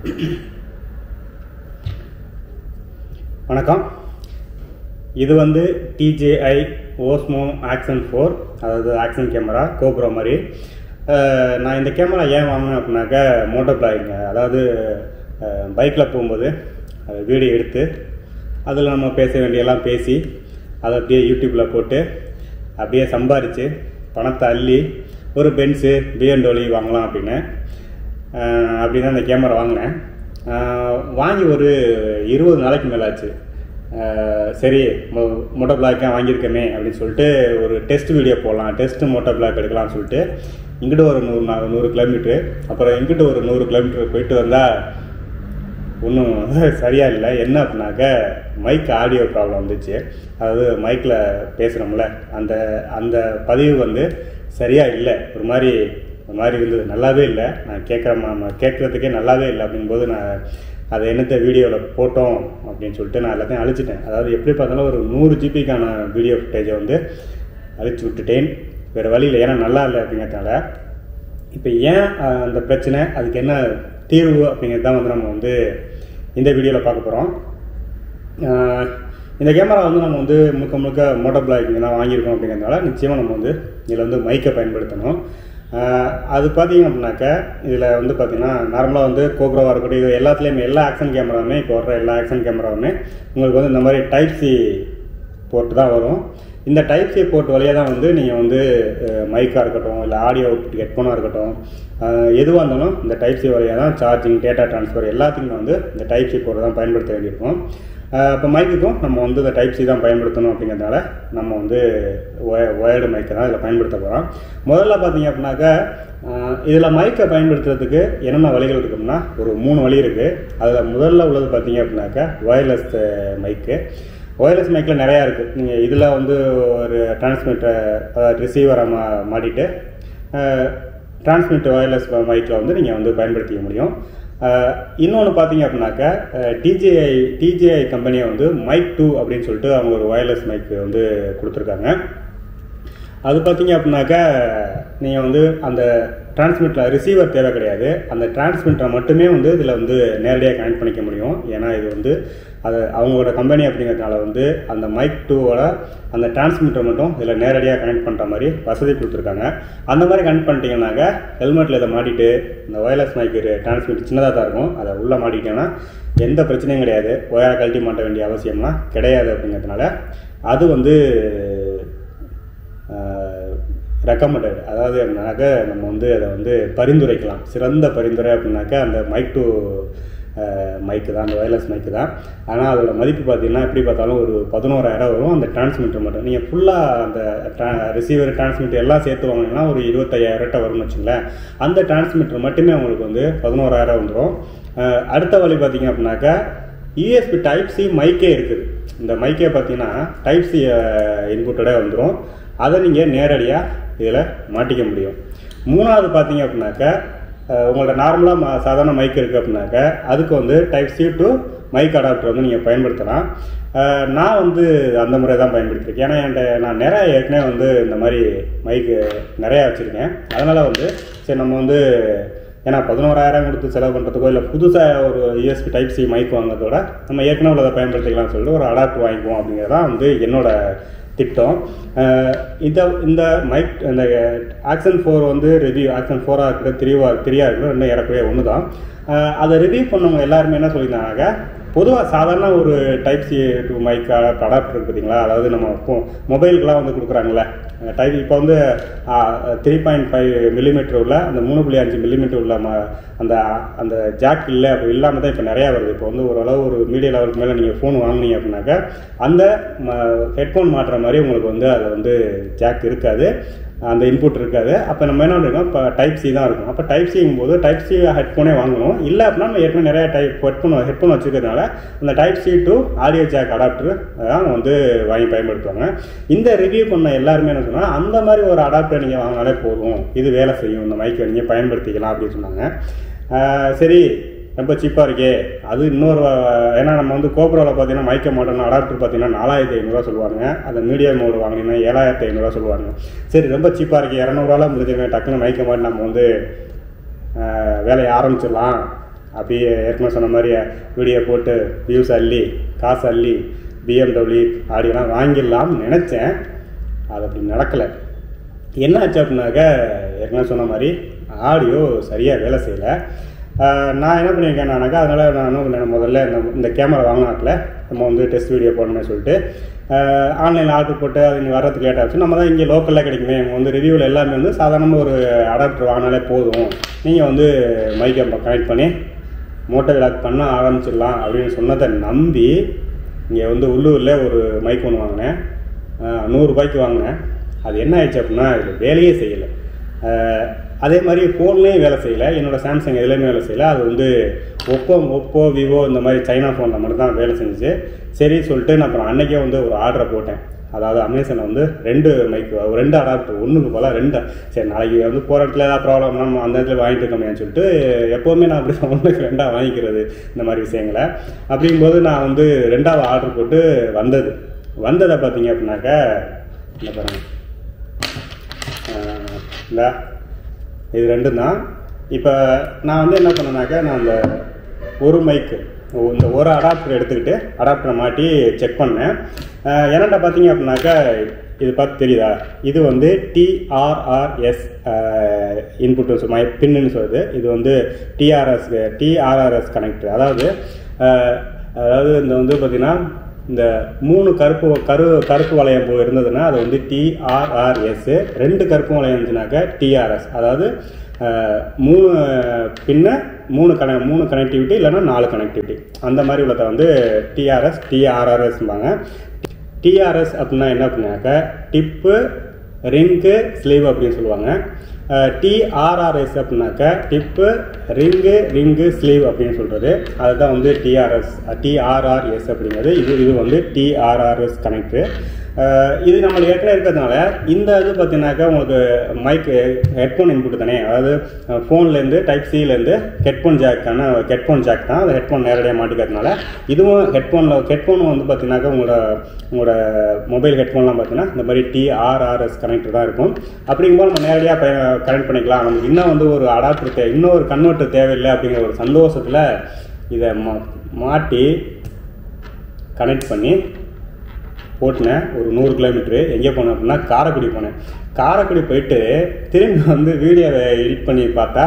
வணக்கம் இது வந்து டிஜேஐ ஓஸ்மோ ஆக்ஷன் ஃபோர் அதாவது ஆக்ஷன் கேமரா கோப்ரோ மாதிரி அஹ், நான் இந்த கேமரா ஏன் வாங்கினேன் அப்படின்னாக்கா மோட்டோ பிளாகிங்க அதாவது பைக்கில் போகும்போது அது வீடியோ எடுத்து அதில் நம்ம பேச வேண்டியெல்லாம் பேசி அதை அப்படியே யூடியூப்பில் போட்டு அப்படியே சம்பாரித்து பணத்தை அள்ளி ஒரு பென்ஸு பிஎன்டோலி வாங்கலாம் அப்படின்னு அஹ் அப்படின்னு அந்த கேமரா வாங்கினேன் அஹ் வாங்கி ஒரு இருபது நாளைக்கு மேலே ஆச்சு அஹ் சரி மொ- மோட்டோ பிளாக்கே வாங்கியிருக்கமே அப்படின்னு சொல்லிட்டு ஒரு டெஸ்ட் வீடியோ போடலாம் டெஸ்ட் மோட்டோ பிளாக் எடுக்கலாம்னு சொல்லிட்டு இங்கிட்ட ஒரு நூறு நா- நூறு கிலோமீட்ரு அப்புறம் இங்கிட்ட ஒரு நூறு கிலோமீட்டர் போயிட்டு வந்தால் ஒன்றும் சரியா இல்லை என்ன அப்படின்னாக்க மைக் ஆடியோ ப்ராப்ளம் வந்துச்சு அதாவது மைக்கில் பேசுகிறோம்ல அந்த அந்த பதிவு வந்து சரியா இல்லை ஒரு மாதிரி ஒரு மாதிரி இருந்தது நல்லாவே இல்லை நான் கேட்குற கேட்குறதுக்கே நல்லாவே இல்லை அப்படிங்கும்போது நான் அதை என்னத்த வீடியோவில் போட்டோம் அப்படின்னு சொல்லிட்டு நான் எல்லாத்தையும் அழிச்சிட்டேன் அதாவது எப்படி பார்த்தாலும் ஒரு நூறு ஜிபிக்கான வீடியோ ஃபுட்டேஜை வந்து அழிச்சு விட்டுட்டேன் வேறு வழி இல்லை ஏன்னா நல்லா இல்லை அப்படிங்கிறதுனால இப்போ ஏன் அஹ், அந்த பிரச்சனை அதுக்கு என்ன தீர்வு அப்படிங்கிறது தான் வந்து நம்ம வந்து இந்த வீடியோவில் பார்க்க போகிறோம் இந்த கேமரா வந்து நம்ம வந்து முழுக்க முழுக்க மோட்டோ பிளாக்கிங் தான் வாங்கியிருக்கோம் அப்படிங்கிறதுனால நிச்சயமாக நம்ம வந்து இதில் வந்து மைக்கை பயன்படுத்தணும் அஹ், அது பார்த்தீங்க அப்படின்னாக்கா இதில் வந்து பார்த்தீங்கன்னா நார்மலாக வந்து கோப்ரோவாக இருக்கட்டும் இது எல்லாத்துலேயுமே எல்லா ஆக்ஷன் கேமராவுமே இப்போ வர்ற எல்லா ஆக்ஷன் கேமராவுமே உங்களுக்கு வந்து இந்த மாதிரி டைப் சி போர்ட் தான் வரும் இந்த டைப் சி போர்ட் வழியாக தான் வந்து நீங்கள் வந்து மைக்காக இருக்கட்டும் இல்லை ஆடியோ அவுட்புட் ஹெட்ஃபோனாக இருக்கட்டும் அஹ், எதுவாக இருந்தாலும் இந்த டைப் சி வழியாக தான் சார்ஜிங் டேட்டா ட்ரான்ஸ்ஃபர் எல்லாத்துக்குமே வந்து இந்த டைப் சி போர்ட் தான் பயன்படுத்த வேண்டியிருக்கும் இப்போ மைக்குக்கும் நம்ம வந்து இந்த டைப் சி தான் பயன்படுத்தணும் அப்படிங்கிறதுனால நம்ம வந்து ஒயர்டு மைக்கை தான் இதில் பயன்படுத்த போகிறோம் முதல்ல பார்த்தீங்க அப்படின்னாக்கா இதில் மைக்கை பயன்படுத்துறதுக்கு என்னென்ன வழிகள் இருக்கும்னா ஒரு மூணு வழி இருக்குது அதில் முதல்ல உள்ளது பார்த்தீங்க அப்படின்னாக்கா ஒயர்லெஸ் மைக்கு ஒயர்லெஸ் மைக்கில் நிறையா இருக்குது நீங்கள் இதில் வந்து ஒரு டிரான்ஸ்மிட்டர் அதாவது ரிசீவரை மா மாட்டிட்டு டிரான்ஸ்மிட் ஒயர்லெஸ் மைக்கில் வந்து நீங்கள் வந்து பயன்படுத்திக்க முடியும் இன்னொன்று பார்த்தீங்க அப்படின்னாக்கா டிஜேஐ டிஜேஐ கம்பெனியை வந்து மைக் டூ அப்படின்னு சொல்லிட்டு அவங்க ஒரு ஒயர்லெஸ் மைக் வந்து கொடுத்துருக்காங்க அது பார்த்தீங்க அப்படின்னாக்கா நீங்கள் வந்து அந்த டிரான்ஸ்மிட்டில் ரிசீவர் தேவை கிடையாது அந்த டிரான்ஸ்மிட்டரை மட்டுமே வந்து இதில் வந்து நேரடியாக கனெக்ட் பண்ணிக்க முடியும் ஏன்னா இது வந்து அது அவங்களோட கம்பெனி அப்படிங்கிறதுனால வந்து அந்த மைக் டூவோட அந்த டிரான்ஸ்மிட்டர் மட்டும் இதில் நேரடியாக கனெக்ட் பண்ணுற மாதிரி வசதி கொடுத்துருக்காங்க அந்த மாதிரி கனெக்ட் பண்ணிட்டீங்கன்னாக்கா ஹெல்மெட்டில் இதை மாட்டிட்டு இந்த ஒயர்லெஸ் மைக் டிரான்ஸ்மிட்டர் சின்னதாக தான் இருக்கும் அதை உள்ளே மாட்டிட்டீங்கன்னா எந்த பிரச்சனையும் கிடையாது ஒயரை கழட்டி மாட்ட வேண்டிய அவசியம்லாம் கிடையாது அப்படிங்கிறதுனால அது வந்து ரெக்கமெண்டட் அதாவது என்னன்னாக்க நம்ம வந்து அதை வந்து பரிந்துரைக்கலாம் சிறந்த பரிந்துரை அப்படின்னாக்கா அந்த மைக் டு மைக்கு தான் அந்த ஒயர்லெஸ் மைக்கு தான் ஆனால் அதோட மதிப்பு பார்த்தீங்கன்னா எப்படி பார்த்தாலும் ஒரு பதினோராயிரம் வரும் அந்த டிரான்ஸ்மிட்டர் மட்டும் நீங்கள் ஃபுல்லாக அந்த ரிசீவர் டிரான்ஸ்மிட்டர் எல்லாம் சேர்த்து வாங்கினீங்கன்னா ஒரு இருபத்தையாயிரட்ட வரும்னு வச்சுங்களேன் அந்த டிரான்ஸ்மிட்டர் மட்டுமே உங்களுக்கு வந்து பதினோராயிரம் வந்துடும் அடுத்த வழி பார்த்தீங்க அப்படின்னாக்கா யூஎஸ்பி டைப் சி மைக்கே இருக்குது இந்த மைக்கே பார்த்தீங்கன்னா டைப் சி இன்புட்டடே வந்துடும் அதை நீங்கள் நேரடியாக இதில் மாட்டிக்க முடியும் மூணாவது பார்த்தீங்க அப்படின்னாக்கா அஹ், உங்கள்ட்ட நார்மலாக ம சாதாரண மைக் இருக்குது அப்படின்னாக்கா அதுக்கு வந்து type C to mic adapter வந்து நீங்கள் பயன்படுத்தலாம் அஹ், நான் வந்து அந்த முறை தான் பயன்படுத்திருக்கேன் ஏன்னா என்கிட்ட நான் நிறையா ஏற்கனவே வந்து இந்த மாதிரி மைக்கு நிறையா வச்சுருக்கேன் அதனால் வந்து சரி நம்ம வந்து ஏன்னா பதினோராயிரம் கொடுத்து செலவு பண்ணுறதுக்கோ இல்லை புதுசாக ஒரு யூஎஸ்பி டைப் சி மைக் வாங்குறதோட நம்ம ஏற்கனவே உள்ளதை பயன்படுத்திக்கலாம்னு சொல்லிட்டு ஒரு அடாப்டர் வாங்கிக்குவோம் அப்படிங்கிறதான் வந்து என்னோட திட்டம் அஹ் இந்த இந்த மைக் இந்த ஆக்ஷன் ஃபோர் வந்து ரிவ்யூ ஆக்ஷன் ஃபோராக இருக்கட்டும் த்ரீவா த்ரீயாக இருக்கட்டும் ரெண்டும் ஏறக்குறைய ஒன்று தான் அஹ் அதை ரிவ்யூ பண்ணவங்க எல்லாருமே என்ன சொல்லியிருந்தாங்க பொதுவாக சாதாரண ஒரு type C to mic adapter இருக்கு பார்த்தீங்களா அதாவது நம்ம இப்போ மொபைலுக்குலாம் வந்து கொடுக்குறாங்களே டைப் இப்போ வந்து த்ரீ பாயிண்ட் ஃபைவ் மில்லிமீட்டர் உள்ள அந்த மூணு புள்ளி அஞ்சு மில்லிமீட்டர் உள்ள ம அந்த அந்த ஜாக் இல்லை அப்போ இல்லாமல் தான் இப்போ நிறையா வருது இப்போ வந்து ஓரளவு ஒரு மீடியா லெவலுக்கு மேலே நீங்கள் ஃபோன் வாங்குனீங்க அப்படின்னாக்கா அந்த ஹெட்ஃபோன் மாட்டுற மாதிரி உங்களுக்கு வந்து அதில் வந்து ஜாக் இருக்காது அந்த இன்புட் இருக்காது அப்போ நம்ம என்ன பண்ணிருக்கோம் இப்போ டைப் சி தான் இருக்கும் அப்போ டைப் சிங்கும் போது டைப் சி ஹெட்ஃபோனே வாங்கணும் இல்லை அப்படின்னா நம்ம ஏற்கனவே நிறைய டைப் ஹெட்ஃபோன் ஹெட்ஃபோன் வச்சுருக்கிறதுனால அந்த type C to audio jack adapter தான் வந்து வாங்கி பயன்படுத்துவாங்க இந்த ரிவ்யூ பண்ண எல்லாருமே என்ன சொன்னால் அந்த மாதிரி ஒரு அடாப்டர் நீங்கள் வாங்கினாலே போதும் இது வேலை செய்யும் இந்த மைக்கை நீங்கள் பயன்படுத்திக்கலாம் அப்படின்னு சொன்னாங்க ஆஹ் சரி ரொம்ப சீப்பாக இருக்கே அது இன்னொரு வ- ஏன்னா நம்ம வந்து கோப்ரோவில் பார்த்தீங்கன்னா மைக்க மாட்டோம் அடாப்டர் பார்த்தீங்கன்னா நாலாயிரத்தி ஐநூறுரூவா சொல்லுவாங்க அந்த மீடியம் மோடு வாங்கினீங்கன்னா ஏழாயிரத்தி ஐநூறுரூவா சொல்லுவாங்க சரி ரொம்ப சீப்பாக இருக்கே இரநூறுவாலாம் முடிஞ்சுங்க டக்குன்னு மைக்க மாட்டி நம்ம வந்து ஆஹ், வேலையை ஆரம்பிச்சிடலாம் அப்படியே ஏற்கனவே சொன்ன மாதிரி வீடியோ போட்டு வியூஸ் அள்ளி காசு அள்ளி பிஎம்டபிள்யூ ஆடியெல்லாம் வாங்கிடலாம்னு நினச்சேன் அது அப்படி நடக்கலை என்ன ஆச்சு அப்படின்னாக்க ஏற்கனவே சொன்ன மாதிரி ஆடியோ சரியாக வேலை செய்யலை ஆஹ் நான் என்ன பண்ணியிருக்கேன்னாக்கா அதனால் நான் என்ன பண்ணேன் முதல்ல இந்த இந்த கேமரா வாங்கினாட்டில் நம்ம வந்து டெஸ்ட் வீடியோ போடணும்னு சொல்லிட்டு ஆன்லைனில் ஆர்டர் போட்டு அது இங்கே வர்றதுக்கு லேட் ஆச்சு நம்ம தான் இங்கே லோக்கலில் கிடைக்குமே இவங்க வந்து ரிவ்யூவில் எல்லாமே வந்து சாதாரணமாக ஒரு அடாப்டர் வாங்கினாலே போதும் நீங்கள் வந்து மைக்கை கனெக்ட் பண்ணி மோட்டோ விளாக் பண்ண ஆரம்பிச்சிடலாம் அப்படின்னு சொன்னதை நம்பி இங்கே வந்து உள்ளூரில் ஒரு மைக் ஒன்று வாங்கினேன் ஆஹ் நூறுரூபாய்க்கு வாங்கினேன் அது என்ன ஆயிடுச்சு அப்படின்னா இது வேலையே செய்யலை ஆஹ் அதே மாதிரி ஃபோன்லேயும் வேலை செய்யலை என்னோட சாம்சங் எதுலேயுமே வேலை செய்யலை அது வந்து ஒப்போ ஒப்போ விவோ இந்த மாதிரி சைனா ஃபோனில் மட்டும் தான் வேலை செஞ்சுச்சு சரி சொல்லிட்டு நான் அப்புறம் அன்னைக்கே வந்து ஒரு ஆர்டரை போட்டேன் அதாவது அமேசானில் வந்து ரெண்டு மைக் ரெண்டு அடாப்டர் ஒன்றுக்கு போல ரெண்டு சரி நாளைக்கு வந்து போகிற இடத்துல ஏதாவது ப்ராப்ளம் நம்ம அந்த இடத்துல வாங்கிட்டு இருக்கோமேன்னு சொல்லிட்டு எப்போவுமே நான் அப்படி ஒன்றுக்கு ரெண்டாக வாங்கிக்கிறது இந்த மாதிரி விஷயங்களை அப்படிங்கும்போது நான் வந்து ரெண்டாவது ஆர்டர் போட்டு வந்தது வந்ததை பார்த்தீங்க அப்படின்னாக்கா இந்த பாருங்க ஆஹ் இந்த இது ரெண்டும் தான் இப்போ நான் வந்து என்ன பண்ணேனாக்கா நான் அந்த ஒரு மைக்கு இந்த ஒரு அடாப்டர் எடுத்துக்கிட்டு அடாப்டரை மாட்டி செக் பண்ணேன் ஆஹ் என்கிட்ட பார்த்தீங்க அப்படின்னாக்கா இது பார்த்து தெரியுதா இது வந்து டிஆர்ஆர்எஸ் இன்புட் மை பின்னு சொல்லுது இது வந்து டிஆர்எஸ் டிஆர்ஆர்எஸ் கனெக்டர் அதாவது ஆஹ் அதாவது இந்த வந்து பார்த்தீங்கன்னா இந்த மூணு கருப்பு கரு கருப்பு வளையம் போ- இருந்ததுன்னா அது வந்து டிஆர்ஆர்எஸ் ரெண்டு கருப்பு வளையம் இருந்துச்சுனாக்கா டிஆர்எஸ் அதாவது அஹ், மூணு பின்ன மூணு கன மூணு கனெக்டிவிட்டி இல்லைன்னா நாலு கனெக்டிவிட்டி அந்த மாதிரி உள்ளதை வந்து டிஆர்எஸ் டிஆர்ஆர்எஸ்ம்பாங்க டிஆர்எஸ் அப்படின்னா என்ன அப்படின்னாக்கா டிப்பு ரிங்கு ஸ்லீவ் அப்படின்னு சொல்லுவாங்க டிஆர்ஆர்எஸ் அப்படின்னாக்கா டிப்பு ரிங்கு ரிங்கு ஸ்லீவ் அப்படின்னு சொல்கிறது அதுதான் வந்து டிஆர்எஸ் டிஆர்ஆர்எஸ் அப்படிங்கிறது இது இது வந்து டிஆர்ஆர்எஸ் கனெக்டு இது நம்மளுக்கு ஏற்கனவே இருக்கிறதுனால இந்த இது பார்த்தீங்கன்னாக்கா உங்களுக்கு மைக் ஹெட்ஃபோன் இன்புட் தானே அதாவது ஃபோன்லேருந்து டைப் சிலேருந்து ஹெட்ஃபோன் ஜாக்கான ஹெட்ஃபோன் ஜாக் தான் அந்த ஹெட்ஃபோன் நேரடியாக மாட்டிக்கிறதுனால இதுவும் ஹெட்ஃபோனில் ஹெட்ஃபோன் வந்து பார்த்தீங்கன்னாக்கா உங்களோட உங்களோட மொபைல் ஹெட்ஃபோன்லாம் பார்த்தீங்கன்னா இந்த மாதிரி டிஆர்ஆர்எஸ் கனெக்டர் தான் இருக்கும் அப்படிங்கும்போது நம்ம நேரடியாக கனெக்ட் பண்ணிக்கலாம் நமக்கு இன்னும் வந்து ஒரு அடாப்டர் தே இன்னும் ஒரு கன்வெர்ட்டர் தேவையில்லை அப்படிங்கிற ஒரு சந்தோஷத்தில் இதை மா மாட்டி கனெக்ட் பண்ணி போட்டினேன் ஒரு நூறு கிலோமீட்ரு எங்கே போனேன் அப்படின்னா காரைக்குடி போனேன் காரைக்குடி போயிட்டு திரும்பி வந்து வீடியோவை எடிட் பண்ணி பார்த்தா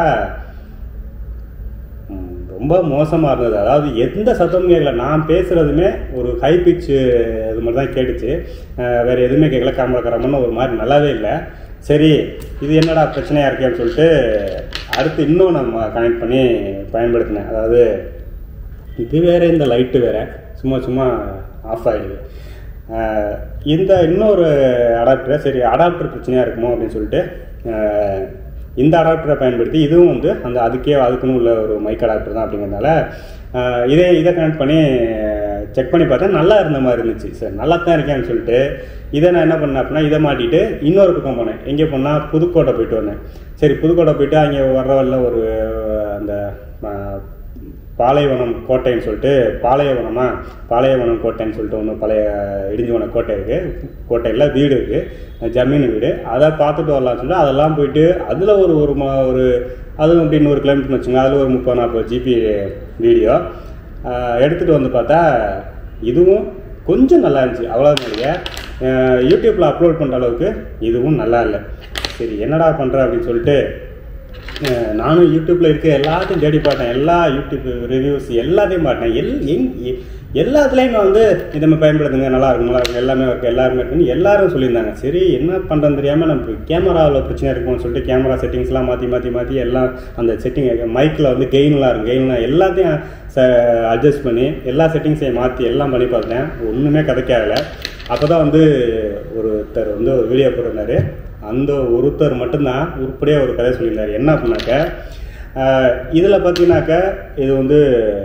ம், ரொம்ப மோசமாக இருந்தது அதாவது எந்த சத்தமும் கேட்கல நான் பேசுகிறதுமே ஒரு ஹை பிச் இது மாதிரி தான் கேட்டுச்சு அஹ் வேற எதுவுமே கேட்கல கேமரா கரமன்னு ஒரு மாதிரி நல்லாவே இல்லை சரி இது என்னடா பிரச்சனையாக இருக்கேன்னு சொல்லிட்டு அடுத்து இன்னும் நம்ம கனெக்ட் பண்ணி பயன்படுத்தினேன் அதாவது இது வேற இந்த லைட்டு வேற சும்மா சும்மா ஆஃப் ஆகிடுது ஆஹ் இந்த இன்னொரு அடாப்டர் சரி அடாப்டர் பிரச்சனையாக இருக்குமோ அப்படின்னு சொல்லிட்டு ஆஹ் இந்த அடாப்டரை பயன்படுத்தி இதுவும் வந்து அந்த அதுக்கே அதுக்குன்னு உள்ள ஒரு மைக் அடாப்டர் தான் அப்படிங்கிறதுனால ஆஹ் இதே இதை கனெக்ட் பண்ணி செக் பண்ணி பார்த்தா நல்லா இருந்த மாதிரி இருந்துச்சு சரி நல்லா தான் இருக்கேன்னு சொல்லிட்டு இதை நான் என்ன பண்ணேன் அப்படின்னா இதை மாட்டிட்டு இன்னொரு பக்கம் போனேன் எங்கே போனால் புதுக்கோட்டை போயிட்டு வந்தேன் சரி புதுக்கோட்டை போயிட்டு அங்கே வர்ற வழில ஒரு அந்த ஆஹ், பாலைவனம் கோட்டைன்னு சொல்லிட்டு பாளையவனமா பாளையவனம் கோட்டைன்னு சொல்லிட்டு ஒன்று பழைய இடிஞ்சுவன கோட்டை இருக்குது கோட்டையில் வீடு இருக்குது ஜமீன் வீடு அதை பார்த்துட்டு வரலாம்னு சொல்லிட்டு அதெல்லாம் போயிட்டு அதில் ஒரு ஒரு மா ஒரு அதுவும் அப்படி நூறு கிலோமீட்டர்னு வச்சுங்க அதில் ஒரு முப்பது நாற்பது ஜிபி வீடியோ எடுத்துகிட்டு வந்து பார்த்தா இதுவும் கொஞ்சம் நல்லா இருந்துச்சு அவ்வளோதான் யூடியூப்பில் அப்லோட் பண்ணுற அளவுக்கு இதுவும் நல்லா இல்லை சரி என்னடா பண்ணுற அப்படின்னு சொல்லிட்டு அஹ் நானும் யூடியூப்ல இருக்க எல்லாத்தையும் தேடி பார்த்தேன் எல்லா யூடியூப் ரிவ்யூஸ் எல்லாத்தையும் பார்த்தேன் எல் எங் எ- எல்லாத்துலேயும் நான் வந்து இதை மாதிரி பயன்படுத்துங்க நல்லா இருக்கும் நல்லா இருக்கும் எல்லாமே இருக்கு எல்லாருமே இருக்குன்னு எல்லாரும் சொல்லியிருந்தாங்க சரி என்ன பண்ணுறதுன்னு தெரியாமல் நம்ம கேமராவில் பிரச்சனை இருக்கும்னு சொல்லிட்டு கேமரா செட்டிங்ஸ்லாம் மாற்றி மாற்றி மாற்றி எல்லாம் அந்த செட்டிங் மைக்கில் வந்து கெயின்லாம் இருக்கும் கெயின்லாம் எல்லாத்தையும் அட்ஜஸ்ட் பண்ணி எல்லா செட்டிங்ஸையும் மாற்றி எல்லாம் பண்ணி பார்த்தேன் ஒன்றுமே கதைக்காகலை அப்போ தான் வந்து ஒருத்தர் வந்து ஒரு வீடியோ போட்டிருந்தாரு அந்த ஒருத்தர் மட்டும்தான் உருப்படியாக ஒரு கதை சொல்லியிருந்தார் என்ன அப்படின்னாக்க இதில் பார்த்தீங்கன்னாக்க இது வந்து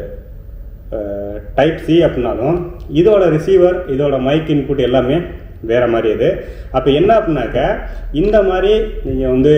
டைப் சி அப்படின்னாலும் இதோட ரிசீவர் இதோட மைக் இன்புட் எல்லாமே வேற மாதிரி இது அப்போ என்ன அப்படின்னாக்க இந்த மாதிரி நீங்கள் வந்து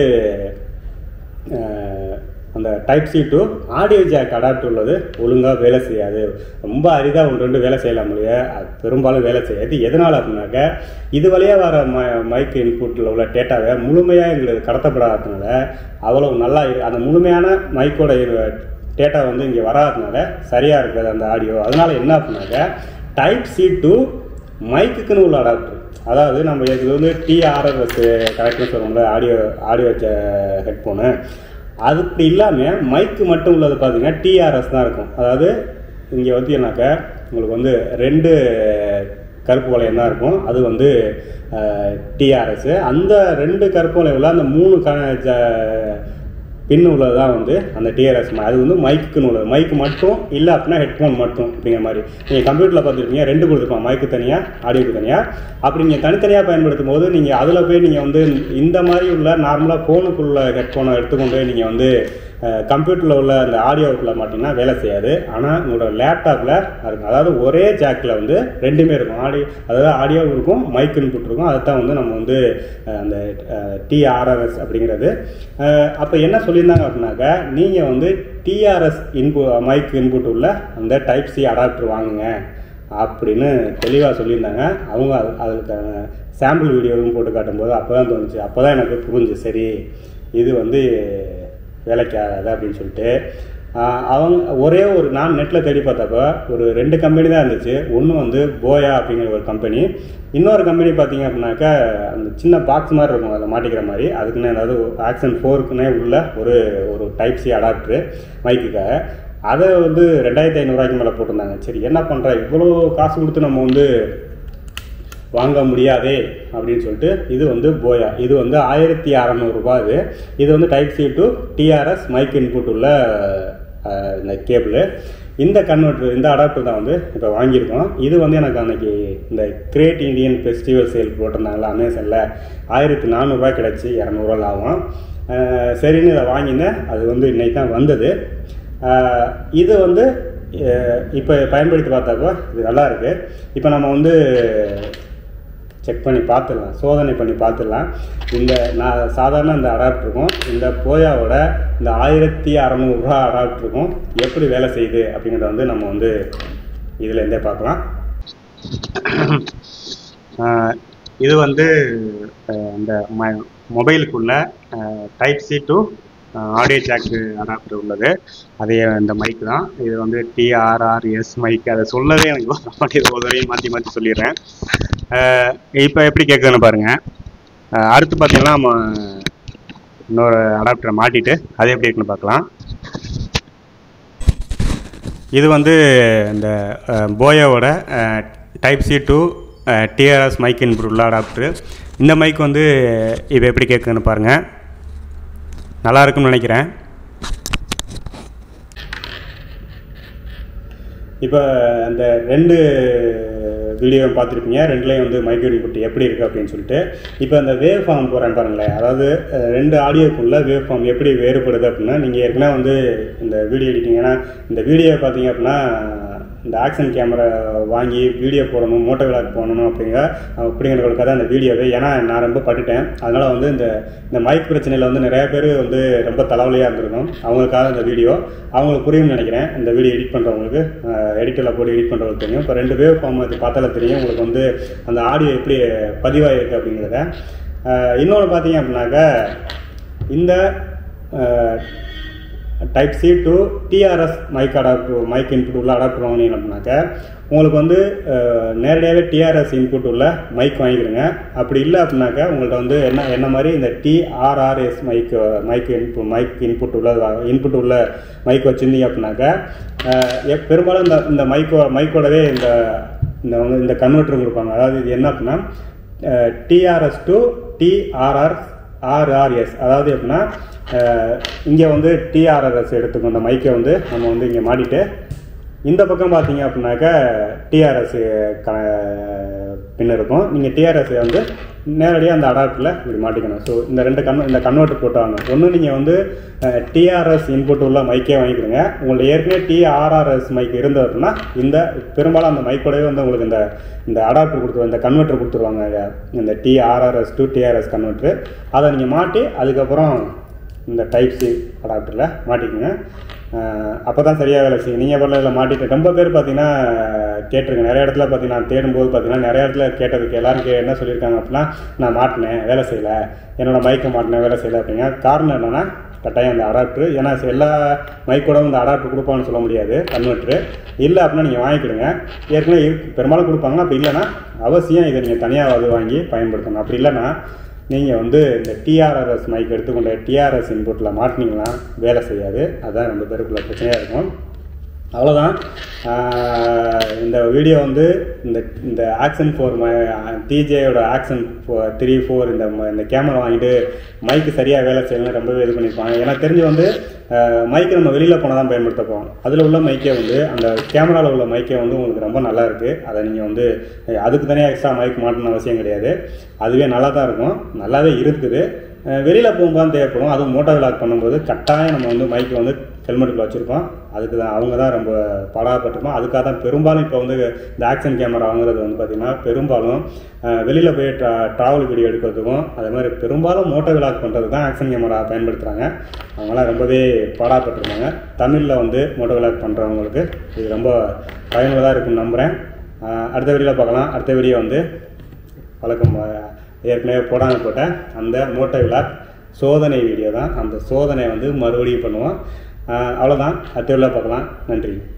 அஹ், அந்த type C to audio jack adapter உள்ளது ஒழுங்காக வேலை செய்யாது ரொம்ப அரிதாக ஒன்று ரெண்டு வேலை செய்யலாம் முடிய அது பெரும்பாலும் வேலை செய்யாது எதனால் அப்படின்னாக்க இது வழியாக வர ம மைக் இன்புட்டில் உள்ள டேட்டாவை முழுமையாக எங்களுக்கு கடத்தப்படாததுனால அவ்வளோ நல்லா இரு- அந்த முழுமையான மைக்கோட டேட்டா வந்து இங்கே வராதனால சரியாக இருக்காது அந்த ஆடியோ அதனால என்ன அப்படின்னாக்க டைப் சி டு மைக்குக்குன்னு உள்ள அடாப்டர் அதாவது நம்ம இது வந்து டிஆர்எஸ் கரெக்ட்னு சொல்லுவோம்ல ஆடியோ ஆடியோ வச்ச ஹெட்ஃபோனு அது இப்படி இல்லாமல் மைக்கு மட்டும் உள்ளது பார்த்தீங்கன்னா டிஆர்எஸ் தான் இருக்கும் அதாவது இங்கே வந்து என்னாக்கா உங்களுக்கு வந்து ரெண்டு கருப்பு வளையம் தான் இருக்கும் அது வந்து டிஆர்எஸ் அந்த ரெண்டு கருப்பு வளையம் உள்ள அந்த மூணு க ஜ- பின் உள்ளது தான் வந்து அந்த டிஆர்எஸ் அது வந்து மைக்குன்னு உள்ளது மைக்கு மட்டும் இல்லை அப்படின்னா ஹெட்ஃபோன் மட்டும் அப்படிங்கிற மாதிரி நீங்கள் கம்ப்யூட்டரில் பார்த்துருப்பீங்க ரெண்டு கொடுத்துருப்பான் மைக்கு தனியாக ஆடியோக்கு தனியாக அப்படி நீங்கள் தனித்தனியாக பயன்படுத்தும் போது நீங்கள் அதில் போய் நீங்கள் வந்து இந்த மாதிரி உள்ள நார்மலாக ஃபோனுக்குள்ள ஹெட்ஃபோனை எடுத்துக்கொண்டு நீங்கள் வந்து கம்ப்யூட்டரில் உள்ள அந்த ஆடியோக்குள்ள மாட்டிங்கன்னா வேலை செய்யாது ஆனால் உங்களோட லேப்டாப்பில் இருக்கும் அதாவது ஒரே ஜாக்கில் வந்து ரெண்டுமே இருக்கும் ஆடியோ அதாவது ஆடியோ இருக்கும் மைக் இன்புட் இருக்கும் அதை தான் வந்து நம்ம வந்து அஹ், அந்த டிஆர்ஆர்எஸ் அப்படிங்கிறது அப்போ என்ன சொல்லியிருந்தாங்க அப்படின்னாக்கா நீங்கள் வந்து டிஆர்எஸ் இன்பு மைக் இன்புட் உள்ள அந்த டைப் சி அடாப்டர் வாங்குங்க அப்படின்னு தெளிவாக சொல்லியிருந்தாங்க அவங்க அது அதுக்கான சாம்பிள் வீடியோவும் போட்டு காட்டும்போது அப்போ தான் தோணுச்சு அப்போ தான் எனக்கு புரிஞ்சு சரி இது வந்து வேலைக்கு ஆகாது அப்படின்னு சொல்லிட்டு ஆஹ் அவங்க ஒரே ஒரு நான் நெட்டில் தேடி பார்த்தப்ப ஒரு ரெண்டு கம்பெனி தான் இருந்துச்சு ஒன்று வந்து போயா அப்படிங்கிற ஒரு கம்பெனி இன்னொரு கம்பெனி பார்த்தீங்க அப்படின்னாக்கா அந்த சின்ன பாக்ஸ் மாதிரி இருக்கும் அதில் மாட்டிக்கிற மாதிரி அதுக்குன்னு ஏதாவது ஆக்சன் ஃபோருக்குன்னே உள்ள ஒரு ஒரு டைப் சி அடாப்டரு மைக்குக்காக அதை வந்து ரெண்டாயிரத்தி ஐநூறுரூவாய்க்கு மேலே போட்டிருந்தாங்க சரி என்ன பண்ணுற இவ்வளோ காசு கொடுத்து நம்ம வந்து வாங்க முடியாதே அப்படின்னு சொல்லிட்டு இது வந்து போயா இது வந்து ஆயிரத்தி அறநூறுபா இது இது வந்து type C to TRS mic input உள்ள அஹ், இந்த கேபிள் இந்த கன்வெர்ட்டர் இந்த அடாப்டர் தான் வந்து இப்போ வாங்கியிருக்கோம் இது வந்து எனக்கு அன்னைக்கு இந்த கிரேட் இந்தியன் ஃபெஸ்டிவல் சேல் போட்டிருந்தாங்களா அமேசானில் ஆயிரத்தி நானூறுரூவா கிடச்சி இரநூறுவா லாபம் அஹ், சரின்னு இதை வாங்கினேன் அது வந்து இன்னைக்கு தான் வந்தது அஹ், இது வந்து இப்போ பயன்படுத்தி பார்த்தப்போ இது நல்லா இருக்கு இப்போ நம்ம வந்து செக் பண்ணி பார்த்துடலாம் சோதனை பண்ணி பார்த்துடலாம் இந்த நான் சாதாரண இந்த அடாப்டருக்கும் இந்த போயாவோட இந்த ஆயிரத்தி அறநூறுரூவா அடாப்டருக்கும் எப்படி வேலை செய்யுது அப்படிங்கிறத வந்து நம்ம வந்து இதில் இருந்தே பார்க்கலாம் ஆஹ் இது வந்து ஆஹ் இந்த மொபைலுக்குள்ள type C to audio jack adapter உள்ளது அதே இந்த மைக் தான் இது வந்து டிஆர்ஆர்எஸ் மைக் அதை சொல்லவே எனக்கு வர மாட்டேங்குது ஒரு தடவையும் மாற்றி மாற்றி சொல்லிடுறேன் இப்போ எப்படி கேட்குதுன்னு பாருங்க ஆஹ் அடுத்து பார்த்தீங்கன்னா நம்ம இன்னொரு அடாப்டரை மாட்டிட்டு அது எப்படி இருக்குன்னு பார்க்கலாம் இது வந்து இந்த அஹ், போயாவோட type C to TRS mic input உள்ள அடாப்டர் இந்த மைக் வந்து இப்போ எப்படி கேட்குதுன்னு பாருங்கள் நல்லா இருக்கும்னு நினைக்கிறேன் இப்போ அந்த ரெண்டு வீடியோ பார்த்துருப்பீங்க ரெண்டுலேயும் வந்து மைக் இன்புட் எப்படி இருக்குது அப்படின்னு சொல்லிட்டு இப்போ அந்த வேவ் ஃபார்ம் போகிறேன் பாருங்களேன் அதாவது அஹ், ரெண்டு ஆடியோக்குள்ள வேவ் ஃபார்ம் எப்படி வேறுபடுது அப்படின்னா நீங்கள் ஏற்கனவே வந்து இந்த வீடியோ எடிட்டிங் ஏன்னா இந்த வீடியோ பார்த்தீங்க அப்படின்னா இந்த ஆக்ஷன் கேமரா வாங்கி வீடியோ போடணும் மோட்டோ விளாக் போடணும் அப்படிங்கிற அப்படிங்கிறவங்களுக்காக தான் இந்த வீடியோவே ஏன்னா நான் ரொம்ப பட்டுட்டேன் அதனால் வந்து இந்த இந்த மைக் பிரச்சனையில் வந்து நிறைய பேர் வந்து ரொம்ப தலைவலியாக இருந்திருக்கும் அவங்களுக்காக இந்த வீடியோ அவங்களுக்கு புரியும்னு நினைக்கிறேன் இந்த வீடியோ எடிட் பண்ணுறவங்களுக்கு எடிட்டரில் போட்டு எடிட் பண்ணுறவங்களுக்கு தெரியும் இப்போ ரெண்டு வேவ் ஃபார்ம் அது பார்த்தாலே தெரியும் உங்களுக்கு வந்து அந்த ஆடியோ எப்படி பதிவாயிருக்கு அப்படிங்கிறத இன்னொன்று பார்த்தீங்க அப்படின்னாக்கா இந்த type C to TRS mic adapter mic input உள்ள அடாப்டர் வாங்கினீங்க அப்படின்னாக்க உங்களுக்கு வந்து அஹ், நேரடியாகவே டிஆர்எஸ் இன்புட் உள்ள மைக் வாங்கிக்கிறங்க அப்படி இல்லை அப்படின்னாக்கா உங்கள்ட்ட வந்து என்ன என்ன மாதிரி இந்த TRRS mic mic input mic input உள்ள இன்புட் உள்ள மைக் வச்சுருந்தீங்க அப்படின்னாக்கா அஹ், எப்- பெரும்பாலும் இந்த இந்த மைக்கோ மைக்கோடவே இந்த இந்த வந்து இந்த கன்வெர்ட்டர் கொடுப்பாங்க அதாவது இது என்ன அப்படின்னா டிஆர்எஸ் டு டிஆர்ஆர் ஆர்ஆர்எஸ் அதாவது எப்படின்னா இங்கே வந்து டிஆர்ஆர்எஸ் எடுத்துக்கும் இந்த மைக்கை வந்து நம்ம வந்து இங்கே மாட்டிட்டு இந்த பக்கம் பார்த்தீங்க அப்படின்னாக்கா டிஆர்எஸ் பின் இருக்கும் நீங்கள் டிஆர்எஸ் வந்து நேரடியாக அந்த அடாப்டரில் இப்படி மாட்டிக்கணும் ஸோ இந்த ரெண்டு கன் இந்த கன்வெர்ட்டர் போட்டாங்க ஒன்று நீங்கள் வந்து டிஆர்எஸ் இன்புட் உள்ள மைக்கே வாங்கிக்கிறங்க உங்கள்ட்ட ஏற்கனவே டிஆர்ஆர்எஸ் மைக் இருந்தது அப்படின்னா இந்த பெரும்பாலும் அந்த மைக்கோடவே வந்து உங்களுக்கு இந்த இந்த அடாப்டர் கொடுத்துருவாங்க இந்த கன்வெர்ட்டர் கொடுத்துருவாங்க இந்த டிஆர்ஆர்எஸ் டு டிஆர்எஸ் கன்வெர்ட்டர் அதை நீங்கள் மாட்டி அதுக்கப்புறம் இந்த டைப் சி அடாப்டரில் மாட்டிக்கோங்க அப்போ தான் சரியாக வேலை செய்யும் நீங்கள் பண்ணல இதில் மாட்டிட்டு ரொம்ப பேர் பார்த்தீங்கன்னா கேட்டிருக்கேன் நிறைய இடத்துல பார்த்தீங்கன்னா நான் தேடும்போது பார்த்தீங்கன்னா நிறைய இடத்துல கேட்டதுக்கு எல்லாரும் கே என்ன சொல்லியிருக்காங்க அப்படின்னா நான் மாட்டினேன் வேலை செய்யலை என்னோட மைக்கை மாட்டினேன் வேலை செய்யலை அப்படிங்க காரணம் என்னென்னா கட்டாயம் அந்த அடாப்டர் ஏன்னா எல்லா மைக்கோட இந்த அடாப்டர் கொடுப்பான்னு சொல்ல முடியாது கன்வெர்ட்ரு இல்லை அப்படின்னா நீங்கள் வாங்கிக்கிடுங்க ஏற்கனவே இருக்கு பெரும்பாலும் கொடுப்பாங்க அப்படி இல்லைன்னா அவசியம் இதை நீங்கள் தனியாக அது வாங்கி பயன்படுத்தணும் அப்படி இல்லைன்னா நீங்கள் வந்து இந்த டிஆர்ஆர்எஸ் மைக் எடுத்துக்கொண்ட டிஆர்எஸ் இன்புட்டில் மாட்டினீங்கன்னா வேலை செய்யாது அதுதான் ரெண்டு பேருக்குள்ள பிரச்சனையாக இருக்கும் அவ்வளோதான் ஆஹ் இந்த வீடியோ வந்து இந்த இந்த ஆக்ஷன் ஃபோர் மை டிஜேயோட ஆக்ஷன் த்ரீ ஃபோர் இந்த ம- இந்த கேமரா வாங்கிட்டு மைக்கு சரியாக வேலை செய்யலாம் ரொம்பவே இது பண்ணியிருப்பாங்க எனக்கு தெரிஞ்சு வந்து மைக்கு நம்ம வெளியில் போனால் தான் பயன்படுத்த போகிறோம் அதில் உள்ள மைக்கே வந்து அந்த கேமராவில் உள்ள மைக்கே வந்து உங்களுக்கு ரொம்ப நல்லா இருக்குது அதை நீங்கள் வந்து அஹ் அதுக்கு தனியாக எக்ஸ்ட்ரா மைக் மாட்டணும் அவசியம் கிடையாது அதுவே நல்லா தான் இருக்கும் நல்லாவே இருக்குது வெளியில் போகும்போது தேவைப்படும் அதுவும் மோட்டோ விளாக் பண்ணும்போது கட்டாயம் நம்ம வந்து மைக்கு வந்து ஹெல்மெட்டுக்குள்ள வச்சுருக்கோம் அதுக்கு தான் அவங்க தான் ரொம்ப பாடாப்பட்டிருக்கோம் அதுக்காக தான் பெரும்பாலும் இப்போ வந்து இந்த ஆக்ஷன் கேமரா வாங்குறது வந்து பார்த்திங்கன்னா பெரும்பாலும் வெளியில் போய் ட்ரா ட்ராவல் வீடியோ எடுக்கிறதுக்கும் அதே மாதிரி பெரும்பாலும் மோட்டோ விளாக் பண்ணுறதுக்கு தான் ஆக்ஷன் கேமரா பயன்படுத்துகிறாங்க அவங்களாம் ரொம்பவே பாடாப்பட்டிருந்தாங்க தமிழில் வந்து மோட்டோ விளாக் பண்ணுறவங்களுக்கு இது ரொம்ப பயனுள்ளதாக இருக்குன்னு நம்புகிறேன் அஹ் அடுத்த வீடியோவில் பார்க்கலாம் அடுத்த வீடியோ வந்து வழக்கம் அஹ், ஏற்கனவே போடாமல் போட்ட அந்த மோட்டோ விளாக் சோதனை வீடியோ தான் அந்த சோதனை வந்து மறுபடியும் பண்ணுவோம் அஹ், அவ்வளோதான் அடுத்த வீடியோவில் பார்க்கலாம் நன்றி